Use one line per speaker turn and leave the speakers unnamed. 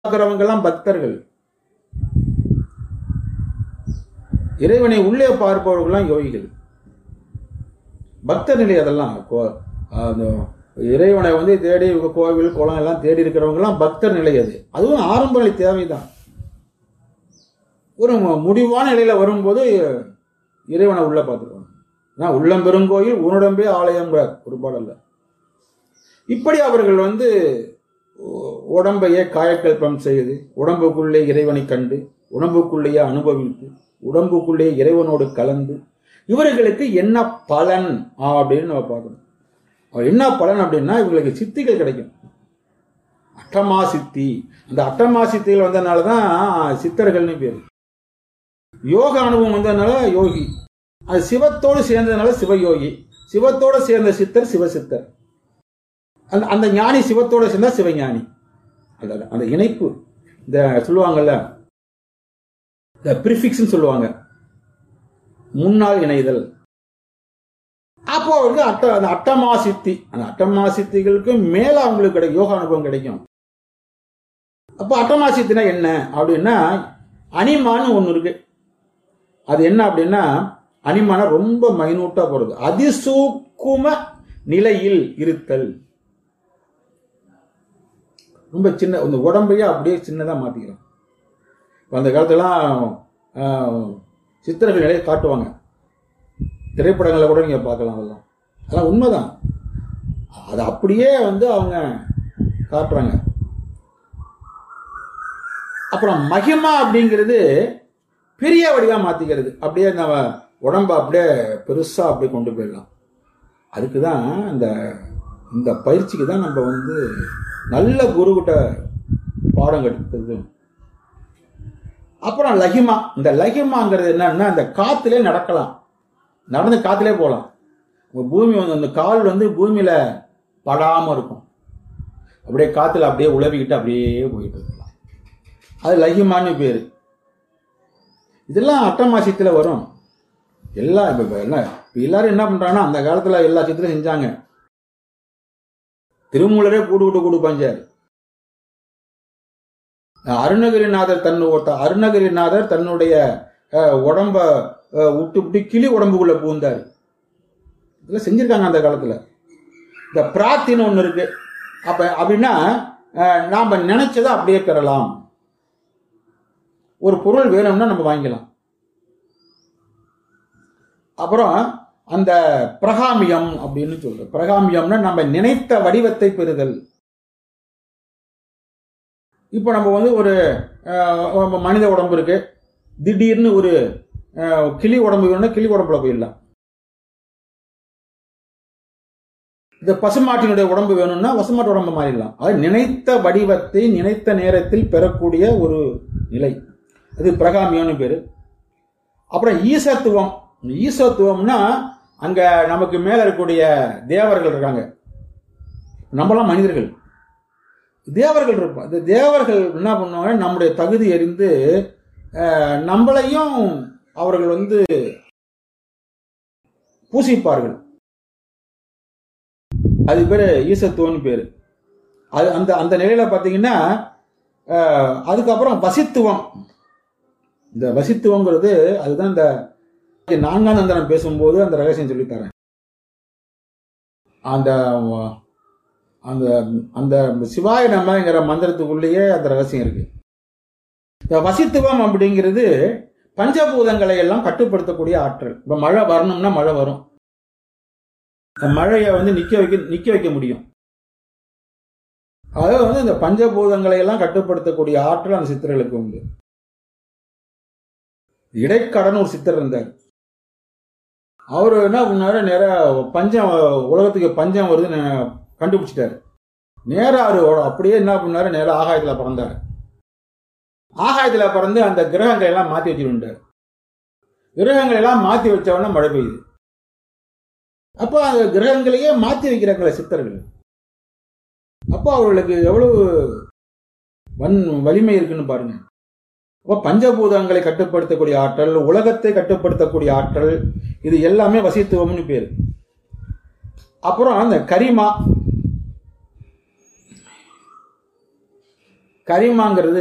பார்க்கிறவங்க எல்லாம் பக்தர்கள் இறைவனை உள்ளே பார்ப்பவர்கள்லாம் யோகிகள் பக்த நிலை அதெல்லாம் கோ- அந்த இறைவனை வந்து தேடி கோவில் குளம் எல்லாம் தேடி இருக்கிறவங்கலாம் பக்தர் நிலை அது அதுவும் ஆரம்ப நிலை தேவைதான் ஒரு மு- முடிவான நிலையில வரும்போது இறைவனை உள்ள பார்த்துருவாங்க நான் உள்ளம் பெருங்கோயில் உன்னுடம்பே ஆலயம்ங்கிறார் ஒரு பாடல்ல இப்படி அவர்கள் வந்து உ- உடம்பையே காயக்கல்பம் செய்து உடம்புக்குள்ளே இறைவனை கண்டு உடம்புக்குள்ளேயே அனுபவித்து உடம்புக்குள்ளே இறைவனோடு கலந்து இவர்களுக்கு என்ன பலன் அப்படின்னு நம்ம பார்க்கணும் அவர் என்ன பலன் அப்படின்னா இவங்களுக்கு சித்திகள் கிடைக்கும் அட்டமா சித்தி அந்த அட்டமா சித்திகள் வந்ததுனால தான் சித்தர்கள்னு பேர் யோக அனுபவம் வந்ததுனால யோகி அது சிவத்தோடு சேர்ந்ததுனால சிவயோகி சிவத்தோடு சேர்ந்த சித்தர் சிவசித்தர் அந்த அந்த ஞானி சிவத்தோட சேர்ந்தா சிவஞானி அல்ல அந்த இணைப்பு இந்த சொல்லுவாங்கல்ல இந்த ப்ரிஃபிக்ஸ்னு சொல்லுவாங்க முன்னால் இணைதல் அப்போ வந்து அட்ட அந்த அட்டமா சித்தி அந்த அட்டமா சித்திகளுக்கு மேல அவங்களுக்கு கிடைக்கும் யோகா அனுபவம் கிடைக்கும் அப்போ அட்டமா சித்தினா என்ன அப்படின்னா அனிமான்னு ஒன்று இருக்கு அது என்ன அப்படின்னா அனிமான ரொம்ப மைனூட்டா போறது அதிசூக்கும நிலையில் இருத்தல் ரொம்ப சின்ன இந்த உடம்பையே அப்படியே சின்னதாக மாற்றிக்கிறோம் இப்போ அந்த காலத்துலாம் ஆஹ், சித்திரங்கள் நிறைய காட்டுவாங்க திரைப்படங்களை கூட நீங்கள் பார்க்கலாம் அதெல்லாம் அதெல்லாம் உண்மைதான் அது அப்படியே வந்து அவங்க காட்டுறாங்க அப்புறம் மகிமா அப்படிங்கிறது பெரிய வடிவாக மாற்றிக்கிறது அப்படியே நம்ம உடம்ப அப்படியே பெருசாக அப்படியே கொண்டு போயிடலாம் அதுக்கு தான் இந்த இந்த பயிற்சிக்கு தான் நம்ம வந்து நல்ல குருகிட்ட பாடம் கற்றுக்கிறது அப்புறம் லகிமா இந்த லகிமாங்கிறது என்னன்னா இந்த காத்திலே நடக்கலாம் நடந்து காத்திலே போகலாம் உங்க பூமி வந்து அந்த கால் வந்து பூமியில படாம இருக்கும் அப்படியே காத்துல அப்படியே உழவிக்கிட்டு அப்படியே போயிட்டு இருக்கலாம் அது லகிமான்னு பேரு இதெல்லாம் அட்டமாசியத்தில் வரும் எல்லா இப்ப இப்ப எல்லாம் இப்ப எல்லாரும் என்ன பண்றாங்கன்னா அந்த காலத்துல எல்லா சித்திரம் செஞ்சாங்க திருமூலரே கூடு விட்டு கூடு பாஞ்சார் அருணகிரிநாதர் தன்னு ஒருத்த- அருணகிரிநாதர் தன்னுடைய அஹ், உடம்ப அஹ், விட்டு விட்டு கிளி உடம்புக்குள்ள பூந்தார் இதெல்லாம் செஞ்சிருக்காங்க அந்த காலத்துல இந்த பிரார்த்தின்னு ஒண்ணு இருக்கு அப்ப அப்படின்னா அஹ், நாம நினைச்சதை அப்படியே பெறலாம் ஒரு பொருள் வேணும்னா நம்ம வாங்கிக்கலாம் அப்புறம் அந்த பிரகாமியம் அப்படின்னு சொல்றோம் பிரகாமியம்னா நம்ம நினைத்த வடிவத்தை பெறுதல் இப்போ நம்ம வந்து ஒரு அஹ், மனித உடம்பு இருக்கு திடீர்னு ஒரு அஹ், கிளி உடம்பு வேணும்னா கிளி உடம்புல போயிடலாம் இந்த பசுமாட்டினுடைய உடம்பு வேணும்னா பசுமாட்டு உடம்பு மாறிடலாம் அது நினைத்த வடிவத்தை நினைத்த நேரத்தில் பெறக்கூடிய ஒரு நிலை அது பிரகாமியம்னு பேரு அப்புறம் ஈசத்துவம் ஈசத்துவம்னா அங்க நமக்கு மேல இருக்கக்கூடிய தேவர்கள் இருக்காங்க நம்மளாம் மனிதர்கள் தேவர்கள் இருப்போம் இந்த தேவர்கள் என்ன பண்ணுவாங்க நம்முடைய தகுதி அறிந்து அஹ், நம்மளையும் அவர்கள் வந்து பூசிப்பார்கள் அது பேரு ஈசத்துவம்னு பேரு அது அந்த அந்த நிலையில பாத்தீங்கன்னா அஹ், அதுக்கப்புறம் வசித்துவம் இந்த வசித்துவங்கிறது அதுதான் இந்த நான்காம் நந்தனம் பேசும்போது அந்த ரகசியம் சொல்லித்தரேன் அந்த அந்த அந்த சிவாய நமங்கிற மந்திரத்துக்குள்ளேயே அந்த ரகசியம் இருக்கு இந்த வசித்துவம் அப்படிங்கிறது பஞ்சபூதங்களை எல்லாம் கட்டுப்படுத்தக்கூடிய ஆற்றல் இப்ப மழை வரணும்னா மழை வரும் இந்த மழையை வந்து நிக்க வைக்க நிக்க வைக்க முடியும் அதாவது வந்து இந்த பஞ்சபூதங்களை எல்லாம் கட்டுப்படுத்தக்கூடிய ஆற்றல் அந்த சித்தர்களுக்கு உண்டு இடைக்கடன் ஒரு சித்தர் இருந்தார் அவர் என்ன பண்ணாரு நேரா பஞ்சம் உலகத்துக்கு பஞ்சம் வருதுன்னு கண்டுபிடிச்சிட்டாரு நேரா அவரு அப்படியே என்ன பண்ணாரு நேரா ஆகாயத்துல பறந்தாரு ஆகாயத்துல பறந்து அந்த கிரகங்களை எல்லாம் மாத்தி வச்சுருந்தார் கிரகங்களை எல்லாம் மாத்தி வச்ச உடனே மழை பெய்யுது அப்போ அந்த கிரகங்களையே மாத்தி வைக்கிறாங்களே சித்தர்கள் அப்போ அவர்களுக்கு எவ்வளவு வன் வலிமை இருக்குன்னு பாருங்க அப்போ பஞ்சபூதங்களை கட்டுப்படுத்தக்கூடிய ஆற்றல் உலகத்தை கட்டுப்படுத்தக்கூடிய ஆற்றல் இது எல்லாமே வசித்துவம்னு பேரு அப்புறம் அந்த கரிமா கரிமாங்கிறது